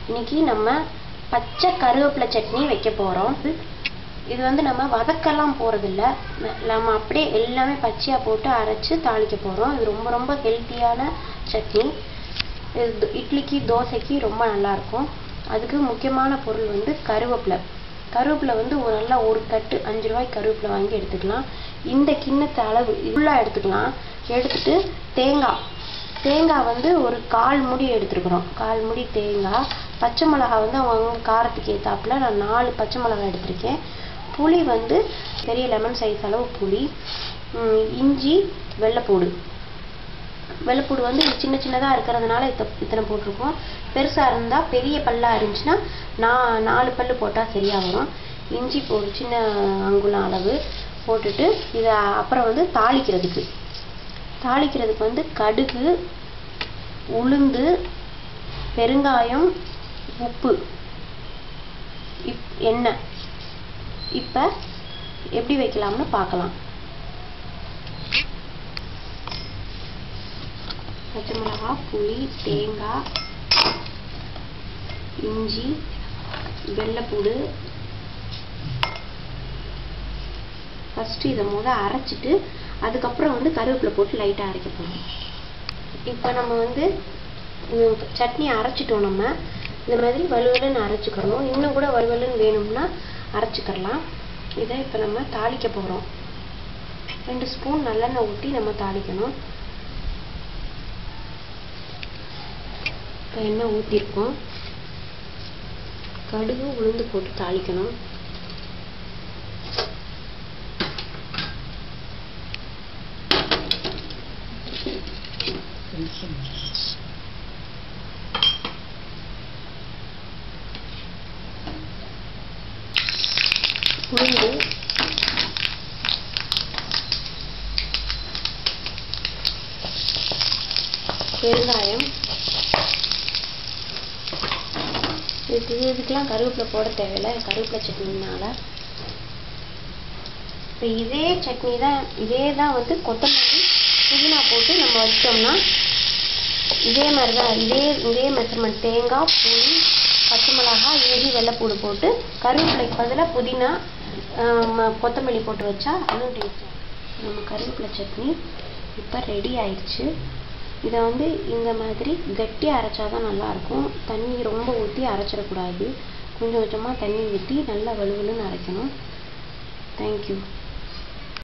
இன்னைக்கு நம்ம பச்சை கருவேப்பிலை சட்னி வைக்க போகிறோம் இது வந்து நம்ம வதக்கலாம் போகிறதில்ல நம்ம அப்படியே எல்லாமே பச்சையாக போட்டு அரைச்சு தாளிக்க போகிறோம் இது ரொம்ப ரொம்ப ஹெல்த்தியான சட்னி இது த- இட்லிக்கு தோசைக்கு ரொம்ப நல்லா இருக்கும் அதுக்கு முக்கியமான பொருள் வந்து கருவேப்பிலை கருவேப்பிலை வந்து ஒரு நல்லா ஒரு கட்டு அஞ்சு ரூபாய்க்கு கருவேப்பிலை வாங்கி எடுத்துக்கலாம் இந்த கிண்ணத்து அளவு ஃபுல்லாக எடுத்துக்கலாம் எடுத்துட்டு தேங்காய் தேங்காய் வந்து ஒரு கால் முடி எடுத்துருக்குறோம் கால் முடி தேங்காய் பச்சை மிளகாய் வந்து அவங்க காரத்துக்கு ஏத்தாப்புல நான் நாலு பச்சை மிளகாய் எடுத்திருக்கேன் புளி வந்து பெரிய லெமன் சைஸ் அளவு புளி ம், இஞ்சி வெள்ளைப்பூடு வெள்ளைப்பூடு வந்து இது சின்ன சின்னதாக இருக்கிறதுனால இத்த இத்தனை போட்டிருக்கோம் பெருசாக இருந்தால் பெரிய பல்லா இருந்துச்சுன்னா நான் நாலு பல்லு போட்டால் சரியாக வரும் இஞ்சி ஒரு சின்ன அங்குலம் அளவு போட்டுட்டு இதை அப்புறம் வந்து தாளிக்கிறதுக்கு தாளிக்கிறதுக்கு வந்து கடுகு உளுந்து பெருங்காயம் உப்பு இப் எண்ணெய் இப்போ எப்படி வைக்கலாம்னு பார்க்கலாம் பச்சை மிளகாய் புளி தேங்காய் இஞ்சி வெள்ளைப்பூடு ஃபஸ்ட்டு இதை முத அரைச்சிட்டு அதுக்கப்புறம் வந்து கருவேப்பிலை போட்டு லைட்டாக அரைக்க போகிறோம் இப்போ நம்ம வந்து உம், சட்னி அரைச்சிட்டோம் நம்ம இந்த மாதிரி வலுவலுன்னு அரைச்சிக்கிறணும் இன்னும் கூட வலுவலுன்னு வேணும்னா அரைச்சிக்கிறலாம் இதை இப்போ நம்ம தாளிக்க போகிறோம் ரெண்டு ஸ்பூன் நல்லெண்ணெய் ஊற்றி நம்ம தாளிக்கணும் இப்போ எண்ணெய் ஊற்றிருக்கோம் கடுகு உளுந்து போட்டு தாளிக்கணும் உளுந்து பெருங்காயம் இதுக்கு இதுக்கெல்லாம் கருவேப்பிலை போட தேவையில்லை கருவேப்பிலை சட்னினால இப்போ இதே சட்னி தான் இதே தான் வந்து கொத்தமல்லி புதினா போட்டு நம்ம வச்சிட்டோம்னா இதே மாதிரி தான் இதே இதே மெஷர்மெண்ட் தேங்காய் புளி பச்சை மிளகாய் இஞ்சி வெள்ளைப்பூடு போட்டு கருவேப்பிலைக்கு பதிலாக புதினா ஆம், கொத்தமல்லி போட்டு வச்சா அதுவும் டேஸ்டாக நம்ம கருவேப்பிலை சட்னி இப்போ ரெடி ஆயிடுச்சு இதை வந்து இந்த மாதிரி கட்டியாக அரைச்சாதான் நல்லா இருக்கும் தண்ணி ரொம்ப ஊற்றி அரைச்சிடக்கூடாது கொஞ்சம் கொஞ்சமாக தண்ணி ஊற்றி நல்லா வலுவலுன்னு அரைக்கணும் தேங்க்யூ